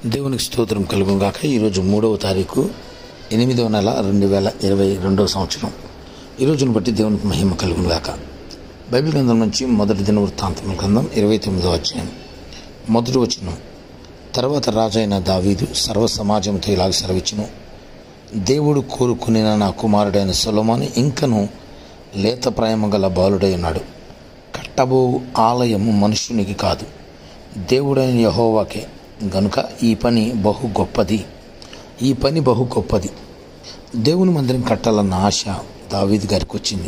దేవునికి స్తోత్రం కలుగును గాక ఈరోజు మూడవ తారీఖు ఎనిమిదవ నెల రెండు వేల ఇరవై రెండవ సంవత్సరం ఈ రోజును బట్టి దేవునికి మహిమ కలుగును గాక బైబిల్ గ్రంథం నుంచి మొదటి దిన వృత్తాంతం గ్రంథం ఇరవై తొమ్మిదో అధ్యాయం మొదటి వచనం తర్వాత రాజైన దావీదు సర్వ సమాజంతో ఇలాగ సెలవిచ్చును దేవుడు కోరుకునిన నా కుమారుడైన సొలొమోను ఇంకను లేత ప్రేమ గల బాలుడై ఉన్నాడు కట్టబో ఆలయము మనుషునికి కాదు దేవుడైన యహోవాకే గనుక ఈ పని బహు గొప్పది ఈ పని బహు గొప్పది దేవుని మందిరం కట్టాలన్న ఆశ దావీదు గారికి వచ్చింది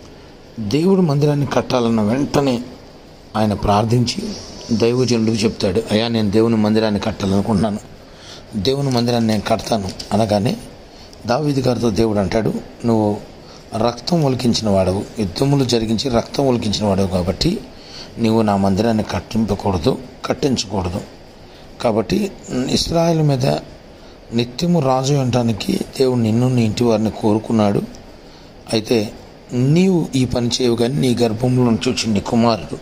దేవుడు మందిరాన్ని కట్టాలన్న వెంటనే ఆయన ప్రార్థించి దైవజనుడికి చెప్తాడు అయ్యా నేను దేవుని మందిరాన్ని కట్టాలనుకుంటున్నాను దేవుని మందిరాన్ని నేను కడతాను అనగానే దావీదు గారితో దేవుడు అంటాడు నువ్వు రక్తం ఒలికించిన వాడవు యుద్ధములు జరిగించి రక్తం ఒలికించిన వాడవు కాబట్టి నీవు నా మందిరాన్ని కట్టింపకూడదు కట్టించకూడదు కాబట్టి ఇస్రాయల్ మీద నిత్యము రాజు అనడానికి దేవుడు నిన్ను నీ ఇంటి వారిని కోరుకున్నాడు అయితే నీవు ఈ పని చేయవు కానీ నీ గర్భంలో నుంచి వచ్చిన నీ కుమారుడు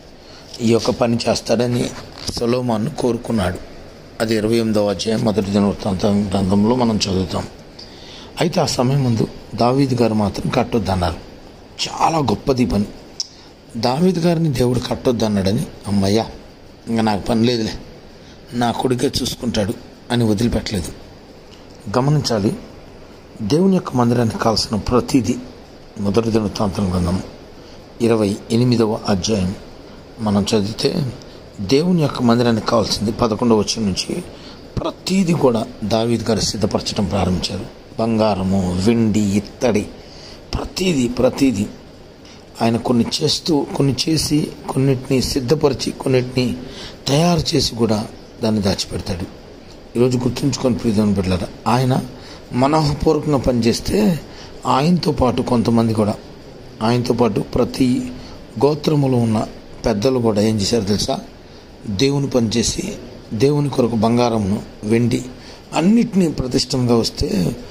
ఈ యొక్క పని చేస్తాడని సొలోమాన్ను కోరుకున్నాడు అది ఇరవై ఎనిమిదవ అధ్యాయం మొదటి దినవృత్తాంతం గ్రంథంలో మనం చదువుతాం అయితే ఆ సమయం ముందు దావీద్ గారు మాత్రం కట్టొద్దన్నారు చాలా గొప్పది ఈ పని దావీద్ గారిని దేవుడు కట్టొద్దన్నాడని అమ్మయ్యా ఇంకా నాకు పని లేదులే నా కొడుకే చూసుకుంటాడు అని వదిలిపెట్టలేదు గమనించాలి దేవుని యొక్క మందిరానికి కావాల్సిన ప్రతిదీ మొదటి దినవృత్తాంతం గ్రంథం ఇరవై ఎనిమిదవ అధ్యాయం మనం చదివితే దేవుని యొక్క మందిరానికి కావాల్సింది పదకొండవ వచ్చిన నుంచి ప్రతీది కూడా దావీద్ గారు సిద్ధపరచడం ప్రారంభించారు బంగారము వెండి ఇత్తడి ప్రతీది ప్రతీది ఆయన కొన్ని చేస్తూ కొన్ని చేసి కొన్నిటిని సిద్ధపరిచి కొన్నిటిని తయారు చేసి కూడా దాన్ని దాచిపెడతాడు ఈరోజు గుర్తుంచుకొని ప్రీతం బిడ్డలారా ఆయన మనోహపూర్వకంగా పనిచేస్తే ఆయనతో పాటు కొంతమంది కూడా ఆయనతో పాటు ప్రతి గోత్రములో ఉన్న పెద్దలు కూడా ఏం చేశారు తెలుసా దేవుని పనిచేసి దేవుని కొరకు బంగారమును వెండి అన్నిటినీ ప్రతిష్టంగా వస్తే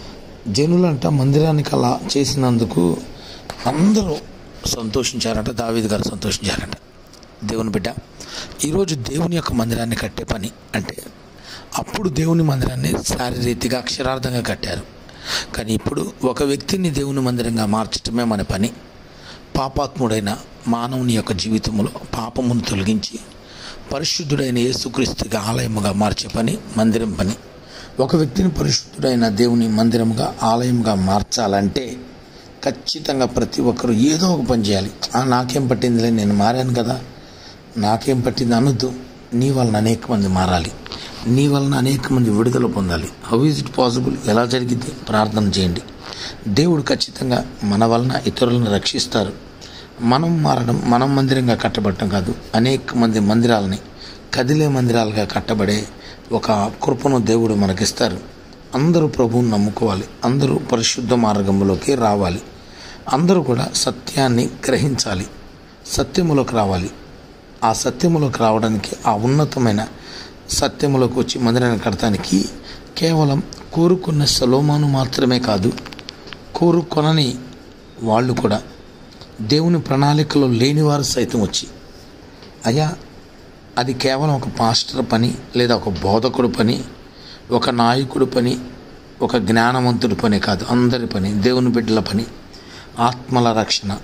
జనులంట మందిరానికి అలా చేసినందుకు అందరూ సంతోషించారంట దావీద్ గారు సంతోషించారంట దేవుని బిడ్డ ఈరోజు దేవుని యొక్క మందిరాన్ని కట్టే పని అంటే అప్పుడు దేవుని మందిరాన్ని శారీరరీతిగా అక్షరార్థంగా కట్టారు కానీ ఇప్పుడు ఒక వ్యక్తిని దేవుని మందిరంగా మార్చటమే మన పని పాపాత్ముడైన మానవుని యొక్క జీవితంలో పాపమును తొలగించి పరిశుద్ధుడైన యేసుక్రీస్తుగా ఆలయముగా మార్చే పని మందిరం పని ఒక వ్యక్తిని పరిశుద్ధుడైన దేవుని మందిరముగా ఆలయముగా మార్చాలంటే ఖచ్చితంగా ప్రతి ఒక్కరూ ఏదో ఒక పని చేయాలి "ఆ, నాకేం పట్టిందిలే నేను మారాను కదా నాకేం పట్టింది అనొద్దు నీ వలన అనేక మంది మారాలి నీ వలన అనేక మంది విడుదల పొందాలి హౌ ఈజ్ ఇట్ పాసిబుల్ ఎలా జరిగింది ప్రార్థన చేయండి దేవుడు ఖచ్చితంగా మన వలన ఇతరులను రక్షిస్తారు మనం మారడం మనం మందిరంగా కట్టబడటం కాదు అనేక మంది మందిరాలని కదిలే మందిరాలుగా కట్టబడే ఒక కృపను దేవుడు మనకిస్తారు అందరూ ప్రభువుని నమ్ముకోవాలి అందరూ పరిశుద్ధ మార్గంలోకి రావాలి అందరూ కూడా సత్యాన్ని గ్రహించాలి సత్యములోకి రావాలి ఆ సత్యములోకి రావడానికి ఆ ఉన్నతమైన సత్యములోకి వచ్చి మందిరాన్ని కడటానికి కేవలం కోరుకున్న సలోమాను మాత్రమే కాదు కోరుకొనని వాళ్ళు కూడా దేవుని ప్రణాళికలో లేనివారు సైతం వచ్చి అయ్యా అది కేవలం ఒక పాస్టర్ పని లేదా ఒక బోధకుడు పని ఒక నాయకుడు పని ఒక జ్ఞానవంతుడి పని కాదు అందరి పని దేవుని బిడ్డల పని ఆత్మల రక్షణ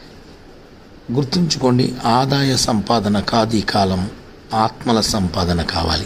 గుర్తుంచుకోండి ఆదాయ సంపాదన కాదు ఈ కాలం ఆత్మల సంపాదన కావాలి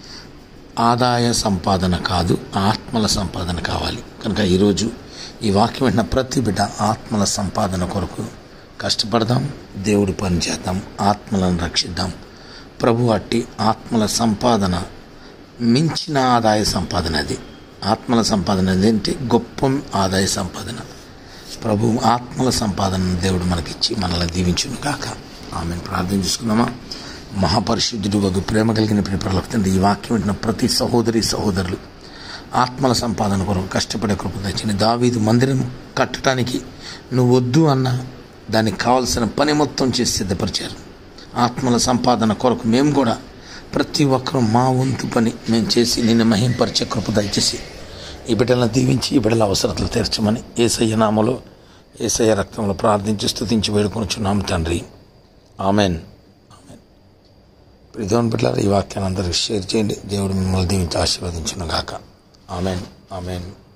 ఆదాయ సంపాదన కాదు ఆత్మల సంపాదన కావాలి కనుక ఈరోజు ఈ వాక్యం విన్న ప్రతి బిడ్డ ఆత్మల సంపాదన కొరకు కష్టపడదాం దేవుడి పని చేద్దాం ఆత్మలను రక్షిద్దాం ప్రభు అట్టి ఆత్మల సంపాదన మించిన ఆదాయ సంపాదన అది ఆత్మల సంపాదన ఏంటి గొప్ప ఆదాయ సంపాదన ప్రభు ఆత్మల సంపాదన దేవుడు మనకిచ్చి మనల్ని దీవించును కాక ఆమెను ప్రార్థన చేసుకుందామా మహాపరిశుద్ధుడు ఒక ప్రేమ కలిగిన ప్రిపరలకు తండ్రి ఈ వాక్యం వింటున్న ప్రతి సహోదరి సహోదరులు ఆత్మల సంపాదన కొరకు కష్టపడే కృప తెచ్చింది దావీదు మందిరం కట్టడానికి నువ్వు వద్దు అన్న దానికి కావలసిన పని మొత్తం చేసి సిద్ధపరిచారు ఆత్మల సంపాదన కొరకు మేము కూడా ప్రతి ఒక్కరూ మా వంతు పని మేము చేసి నిన్ను మహింపరిచే కృప దయచేసి ఈ బిడ్డలను దీవించి ఈ బిడ్డల అవసరతలు తీర్చమని ఏసయ్య నామలో ఏసయ్య రక్తంలో ప్రార్థించి స్తుతించి వేడుకొనుచున్నాము తండ్రి ఆమెన్ ఇప్పుడు దేవుని బిడ్డలారా ఈ వాక్యాన్ని అందరికీ షేర్ చేయండి దేవుడు మిమ్మల్ని దీవించి ఆశీర్వదించును గాక ఆమెన్ ఆమెన్